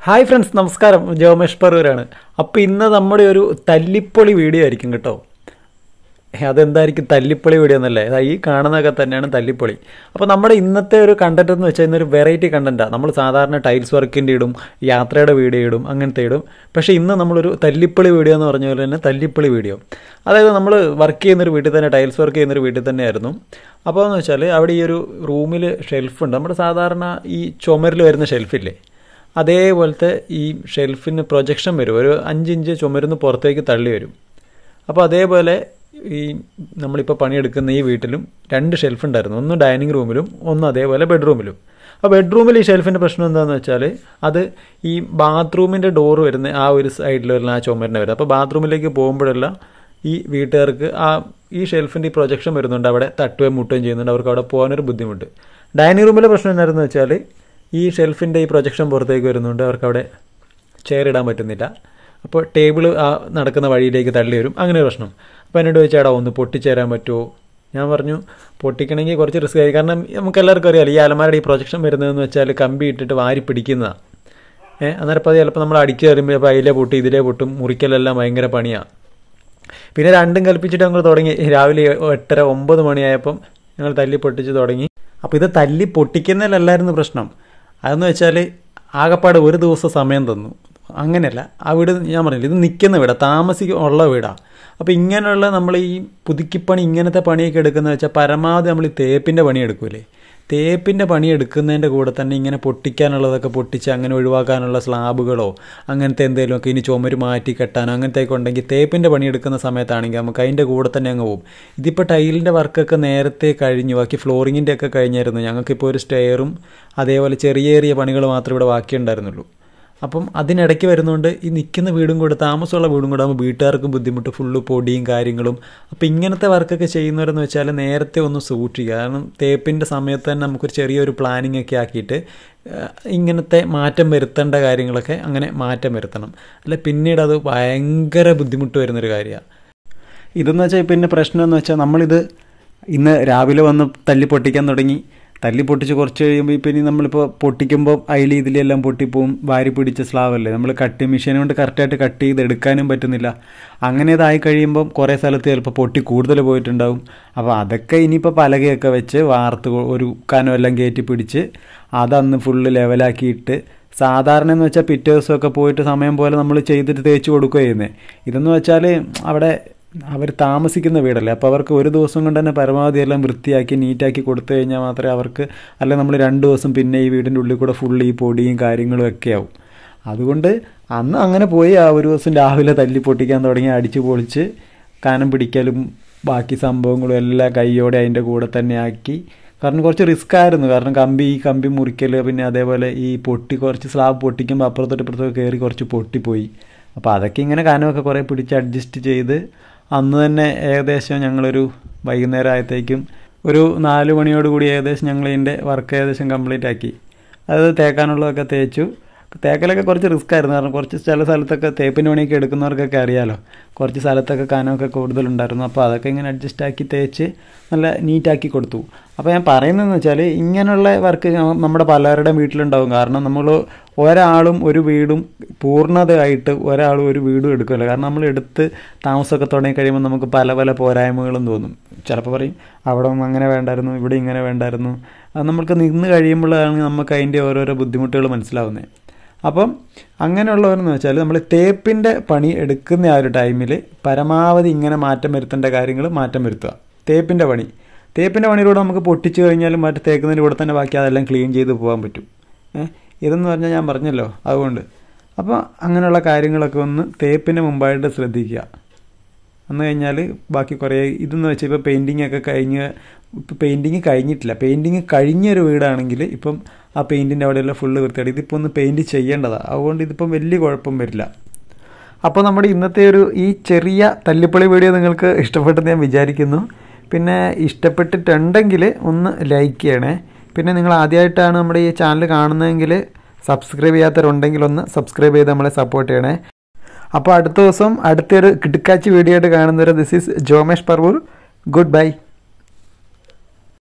hi friends നമസ്കാരം ജോമേഷ് പറൂരാണ് അപ്പോൾ ഇന്ന് നമ്മുടെ ഒരു തല്ലിപ്പൊളി വീഡിയോ ആയിരിക്കും കേട്ടോ അതെന്തായിരിക്കും തല്ലിപ്പൊളി വീഡിയോ എന്നല്ലേ അതാ ഈ കാണുന്നതൊക്കെ തന്നെയാണ് തല്ലിപ്പൊളി അപ്പോൾ നമ്മുടെ ഇന്നത്തെ ഒരു കണ്ടന്റ് എന്ന് വെച്ചാൽ ഇന്നൊരു വെറൈറ്റി കണ്ടന്റാണ് നമ്മൾ സാധാരണ ടൈൽസ് വർക്കിൻ്റെ ഇടും യാത്രയുടെ വീഡിയോ ഇടും അങ്ങനത്തെ ഇടും പക്ഷേ ഇന്ന് നമ്മളൊരു തല്ലിപ്പൊളി വീഡിയോ എന്ന് പറഞ്ഞ പോലെ തന്നെ തല്ലിപ്പൊളി വീഡിയോ അതായത് നമ്മൾ വർക്ക് ചെയ്യുന്നൊരു വീട്ടിൽ തന്നെ ടൈൽസ് വർക്ക് ചെയ്യുന്നൊരു വീട്ടിൽ തന്നെയായിരുന്നു അപ്പോൾ എന്ന് വെച്ചാൽ അവിടെ ഈ ഒരു റൂമിൽ ഷെൽഫുണ്ട് നമ്മുടെ സാധാരണ ഈ ചുമരിൽ വരുന്ന ഷെൽഫില്ലേ അതേപോലത്തെ ഈ ഷെൽഫിന് പ്രൊജക്ഷൻ വരും ഒരു അഞ്ചിഞ്ച് ചുമരുന്ന് പുറത്തേക്ക് തള്ളി വരും അപ്പോൾ അതേപോലെ ഈ നമ്മളിപ്പോൾ പണിയെടുക്കുന്ന ഈ വീട്ടിലും രണ്ട് ഷെൽഫ് ഉണ്ടായിരുന്നു ഒന്ന് ഡൈനിങ് റൂമിലും ഒന്ന് അതേപോലെ ബെഡ്റൂമിലും അപ്പോൾ ബെഡ്റൂമിൽ ഈ ഷെൽഫിൻ്റെ പ്രശ്നം എന്താണെന്ന് വെച്ചാൽ അത് ഈ ബാത്റൂമിൻ്റെ ഡോറ് വരുന്ന ആ ഒരു സൈഡിൽ വരുന്ന ആ ചുമരിനെ വരും അപ്പോൾ ബാത്റൂമിലേക്ക് പോകുമ്പോഴെല്ലാം ഈ വീട്ടുകാർക്ക് ആ ഈ ഷെൽഫിൻ്റെ ഈ പ്രൊജക്ഷൻ വരുന്നുണ്ട് അവിടെ തട്ടുകയും മുട്ടുകയും ചെയ്യുന്നുണ്ട് അവർക്ക് അവിടെ പോകാനൊരു ബുദ്ധിമുട്ട് ഡൈനിങ് റൂമിലെ പ്രശ്നം എന്തായിരുന്നു വെച്ചാൽ ഈ ഷെൽഫിൻ്റെ ഈ പ്രൊജക്ഷൻ പുറത്തേക്ക് വരുന്നുണ്ട് അവർക്ക് അവിടെ ചെയർ ഇടാൻ പറ്റുന്നില്ല അപ്പോൾ ടേബിൾ ആ നടക്കുന്ന വഴിയിലേക്ക് തള്ളി വരും അങ്ങനെ ഒരു പ്രശ്നം അപ്പോൾ എന്നോട് ചോദിച്ചാടാ ഒന്ന് പൊട്ടിച്ചേരാൻ പറ്റുമോ ഞാൻ പറഞ്ഞു പൊട്ടിക്കണമെങ്കിൽ കുറച്ച് റിസ്ക് ആയി കാരണം നമുക്ക് എല്ലാവർക്കും അറിയാലോ ഈ അലമാരുടെ ഈ പ്രൊജക്ഷൻ വരുന്നതെന്ന് വെച്ചാൽ കമ്പി ഇട്ടിട്ട് വാരി പിടിക്കുന്നതാണ് ഏഹ് അന്നേരം അപ്പോൾ അത് ചിലപ്പോൾ നമ്മൾ അടിച്ച് കയറുമ്പോൾ അപ്പോൾ അതിലെ പൊട്ടും ഇതിലെ പൊട്ടും മുറിക്കലെല്ലാം ഭയങ്കര പണിയാണ് പിന്നെ രണ്ടും കൽപ്പിച്ചിട്ട് ഞങ്ങൾ തുടങ്ങി രാവിലെ എട്ടര ഒമ്പത് മണിയായപ്പം ഞങ്ങൾ തല്ലി പൊട്ടിച്ച് തുടങ്ങി അപ്പോൾ ഇത് തല്ലി പൊട്ടിക്കുന്നതിലല്ലായിരുന്നു പ്രശ്നം അതെന്ന് വെച്ചാൽ ആകപ്പാട് ഒരു ദിവസം സമയം തന്നു അങ്ങനെയല്ല ആ വീട് ഞാൻ പറഞ്ഞില്ല ഇത് നിൽക്കുന്ന വീടാണ് താമസിക്ക ഉള്ള വീടാണ് അപ്പോൾ ഇങ്ങനെയുള്ള നമ്മൾ ഈ പുതുക്കിപ്പണി ഇങ്ങനത്തെ പണിയൊക്കെ എടുക്കുന്നത് വെച്ചാൽ പരമാവധി നമ്മൾ ഈ തേപ്പിൻ്റെ പണി എടുക്കൂലേ തേപ്പിൻ്റെ പണി എടുക്കുന്നതിൻ്റെ കൂടെ തന്നെ ഇങ്ങനെ പൊട്ടിക്കാനുള്ളതൊക്കെ പൊട്ടിച്ച് അങ്ങനെ ഒഴിവാക്കാനുള്ള സ്ലാബുകളോ അങ്ങനത്തെ എന്തെങ്കിലുമൊക്കെ ഇനി ചുമര് മാറ്റി കെട്ടാനോ അങ്ങനത്തെയൊക്കെ ഉണ്ടെങ്കിൽ തേപ്പിൻ്റെ പണി എടുക്കുന്ന സമയത്താണെങ്കിൽ നമുക്ക് അതിൻ്റെ കൂടെ തന്നെ അങ്ങ് പോകും ഇതിപ്പോൾ ടൈലിൻ്റെ വർക്കൊക്കെ നേരത്തെ കഴിഞ്ഞു ബാക്കി ഫ്ലോറിങ്ങിൻ്റെ ഒക്കെ കഴിഞ്ഞായിരുന്നു ഞങ്ങൾക്കിപ്പോൾ ഒരു സ്റ്റെയറും അതേപോലെ ചെറിയ ചെറിയ പണികൾ മാത്രമേ ഇവിടെ ബാക്കിയുണ്ടായിരുന്നുള്ളൂ അപ്പം അതിനിടയ്ക്ക് വരുന്നതുകൊണ്ട് ഈ നിൽക്കുന്ന വീടും കൂടെ താമസമുള്ള വീടും കൂടെ ആകുമ്പോൾ വീട്ടുകാർക്കും ബുദ്ധിമുട്ട് ഫുള്ള് പൊടിയും കാര്യങ്ങളും അപ്പോൾ ഇങ്ങനത്തെ വർക്കൊക്കെ ചെയ്യുന്നവരെന്ന് വെച്ചാൽ നേരത്തെ ഒന്ന് സൂക്ഷിക്കുക കാരണം തേപ്പിൻ്റെ സമയത്ത് തന്നെ നമുക്കൊരു ചെറിയൊരു പ്ലാനിങ് ഒക്കെ ആക്കിയിട്ട് ഇങ്ങനത്തെ മാറ്റം വരുത്തേണ്ട കാര്യങ്ങളൊക്കെ അങ്ങനെ മാറ്റം വരുത്തണം അല്ല പിന്നീട് അത് ഭയങ്കര ബുദ്ധിമുട്ട് വരുന്നൊരു കാര്യമാണ് ഇതെന്ന് വെച്ചാൽ പിന്നെ പ്രശ്നം എന്ന് വെച്ചാൽ നമ്മളിത് ഇന്ന് രാവിലെ വന്ന് തല്ലി പൊട്ടിക്കാൻ തുടങ്ങി തല്ലി പൊട്ടിച്ച് കുറച്ച് കഴിയുമ്പോൾ ഇപ്പം ഇനി നമ്മളിപ്പോൾ പൊട്ടിക്കുമ്പോൾ അതിൽ ഇതിലെല്ലാം പൊട്ടിപ്പോവും വാരി പിടിച്ച സ്ലാവല്ലേ നമ്മൾ കട്ട് മെഷീൻ കൊണ്ട് കറക്റ്റായിട്ട് കട്ട് ചെയ്ത് എടുക്കാനും പറ്റുന്നില്ല അങ്ങനെ ഇതായി കഴിയുമ്പം കുറേ സ്ഥലത്ത് ചിലപ്പോൾ പൊട്ടി കൂടുതൽ പോയിട്ടുണ്ടാവും അപ്പോൾ അതൊക്കെ ഇനിയിപ്പോൾ പലകയൊക്കെ വെച്ച് വാർത്ത് ഒരു കനം എല്ലാം കയറ്റി പിടിച്ച് അതന്ന് ഫുള്ള് ലെവലാക്കിയിട്ട് സാധാരണ എന്ന് വെച്ചാൽ പിറ്റേ ദിവസമൊക്കെ പോയിട്ട് സമയം പോലെ നമ്മൾ ചെയ്തിട്ട് തേച്ച് കൊടുക്കുക ചെയ്യുന്നത് ഇതെന്ന് വെച്ചാൽ അവിടെ അവർ താമസിക്കുന്ന വീടല്ലേ അപ്പോൾ അവർക്ക് ഒരു ദിവസം കൊണ്ട് തന്നെ പരമാവധി എല്ലാം വൃത്തിയാക്കി നീറ്റാക്കി കൊടുത്തു കഴിഞ്ഞാൽ മാത്രമേ അവർക്ക് അല്ലെങ്കിൽ നമ്മൾ രണ്ട് ദിവസം പിന്നെ ഈ വീടിൻ്റെ ഉള്ളിൽ കൂടെ ഫുള്ള് ഈ പൊടിയും കാര്യങ്ങളും ഒക്കെ ആവും അതുകൊണ്ട് അന്ന് അങ്ങനെ പോയി ആ ഒരു ദിവസം രാവിലെ തല്ലി പൊട്ടിക്കാൻ തുടങ്ങി അടിച്ച് പൊളിച്ച് കാനം പിടിക്കലും ബാക്കി സംഭവങ്ങളും എല്ലാം കൈയോടെ അതിൻ്റെ കൂടെ തന്നെ ആക്കി കാരണം കുറച്ച് റിസ്ക് ആയിരുന്നു കാരണം കമ്പി ഈ കമ്പി മുറിക്കൽ പിന്നെ അതേപോലെ ഈ പൊട്ടി കുറച്ച് സ്ലാബ് പൊട്ടിക്കുമ്പോൾ അപ്പുറത്തോട്ട് ഇപ്പുറത്തോട്ട് കയറി കുറച്ച് പൊട്ടിപ്പോയി അപ്പോൾ അതൊക്കെ ഇങ്ങനെ കാനമൊക്കെ കുറേ പിടിച്ച് അഡ്ജസ്റ്റ് ചെയ്ത് അന്ന് തന്നെ ഏകദേശം ഞങ്ങളൊരു വൈകുന്നേരം ആയത്തേക്കും ഒരു നാല് മണിയോടുകൂടി ഏകദേശം ഞങ്ങൾ ഇതിൻ്റെ വർക്ക് ഏകദേശം കംപ്ലീറ്റ് ആക്കി അത് തേക്കാനുള്ളതൊക്കെ തേച്ചു തേക്കലൊക്കെ കുറച്ച് റിസ്ക് ആയിരുന്നു കാരണം കുറച്ച് ചില സ്ഥലത്തൊക്കെ തേപ്പിന് പണിയൊക്കെ എടുക്കുന്നവർക്കൊക്കെ അറിയാലോ കുറച്ച് സ്ഥലത്തൊക്കെ കനമൊക്കെ കൂടുതലുണ്ടായിരുന്നു അപ്പോൾ അതൊക്കെ ഇങ്ങനെ അഡ്ജസ്റ്റ് ആക്കി തേച്ച് നല്ല നീറ്റാക്കി കൊടുത്തു അപ്പോൾ ഞാൻ പറയുന്നതെന്ന് വെച്ചാൽ ഇങ്ങനെയുള്ള വർക്ക് നമ്മുടെ പലരുടെയും വീട്ടിലുണ്ടാവും കാരണം നമ്മൾ ഒരാളും ഒരു വീടും പൂർണ്ണതയായിട്ട് ഒരാളും ഒരു വീടും എടുക്കില്ല കാരണം നമ്മൾ എടുത്ത് താമസമൊക്കെ തുടങ്ങി കഴിയുമ്പോൾ നമുക്ക് പല പല പോരായ്മകളും തോന്നും ചിലപ്പോൾ പറയും അവിടെ അങ്ങനെ വേണ്ടായിരുന്നു ഇവിടെ ഇങ്ങനെ വേണ്ടായിരുന്നു അത് നമുക്ക് നിന്ന് കഴിയുമ്പോഴാണ് നമുക്ക് അതിൻ്റെ ഓരോരോ ബുദ്ധിമുട്ടുകൾ മനസ്സിലാവുന്നത് അപ്പം അങ്ങനെയുള്ളവരെന്ന് വെച്ചാൽ നമ്മൾ തേപ്പിൻ്റെ പണി എടുക്കുന്ന ആ ഒരു ടൈമിൽ പരമാവധി ഇങ്ങനെ മാറ്റം വരുത്തേണ്ട കാര്യങ്ങൾ മാറ്റം വരുത്തുക തേപ്പിൻ്റെ പണി തേപ്പിൻ്റെ പണിയിലൂടെ നമുക്ക് പൊട്ടിച്ച് കഴിഞ്ഞാലും മറ്റു തേക്കുന്നതിൻ്റെ കൂടെ തന്നെ ബാക്കി അതെല്ലാം ക്ലീൻ ചെയ്ത് പോകാൻ പറ്റും ഇതെന്ന് പറഞ്ഞാൽ ഞാൻ പറഞ്ഞല്ലോ അതുകൊണ്ട് അപ്പോൾ അങ്ങനെയുള്ള കാര്യങ്ങളൊക്കെ ഒന്ന് തേപ്പിന് മുമ്പായിട്ട് ശ്രദ്ധിക്കുക എന്ന് കഴിഞ്ഞാൽ ബാക്കി കുറേ ഇതെന്ന് വെച്ചാൽ ഇപ്പോൾ പെയിൻറ്റിങ് ഒക്കെ കഴിഞ്ഞ് ഇപ്പോൾ പെയിൻറ്റിങ് കഴിഞ്ഞിട്ടില്ല പെയിൻറ്റിങ് കഴിഞ്ഞൊരു വീടാണെങ്കിൽ ഇപ്പം ആ പെയിൻറ്റിൻ്റെ അവിടെയെല്ലാം ഫുള്ള് വൃത്തിയായിട്ട് ഇതിപ്പോൾ ഒന്ന് പെയിൻറ്റ് ചെയ്യേണ്ടതാണ് അതുകൊണ്ട് ഇതിപ്പം വലിയ കുഴപ്പം വരില്ല അപ്പോൾ നമ്മുടെ ഇന്നത്തെ ഒരു ഈ ചെറിയ തല്ലിപ്പൊളി വീഡിയോ നിങ്ങൾക്ക് ഇഷ്ടപ്പെട്ടെന്ന് ഞാൻ വിചാരിക്കുന്നു പിന്നെ ഇഷ്ടപ്പെട്ടിട്ടുണ്ടെങ്കിൽ ഒന്ന് ലൈക്ക് ചെയ്യണേ പിന്നെ നിങ്ങൾ ആദ്യമായിട്ടാണ് നമ്മുടെ ഈ ചാനൽ കാണുന്നതെങ്കിൽ സബ്സ്ക്രൈബ് ചെയ്യാത്തവരുണ്ടെങ്കിൽ ഒന്ന് സബ്സ്ക്രൈബ് ചെയ്ത് നമ്മളെ സപ്പോർട്ട് ചെയ്യണേ അപ്പോൾ അടുത്ത ദിവസം അടുത്തൊരു കിടുക്കാച്ചി വീഡിയോ ആയിട്ട് കാണുന്നവരെ this is Jomesh Paravur good bye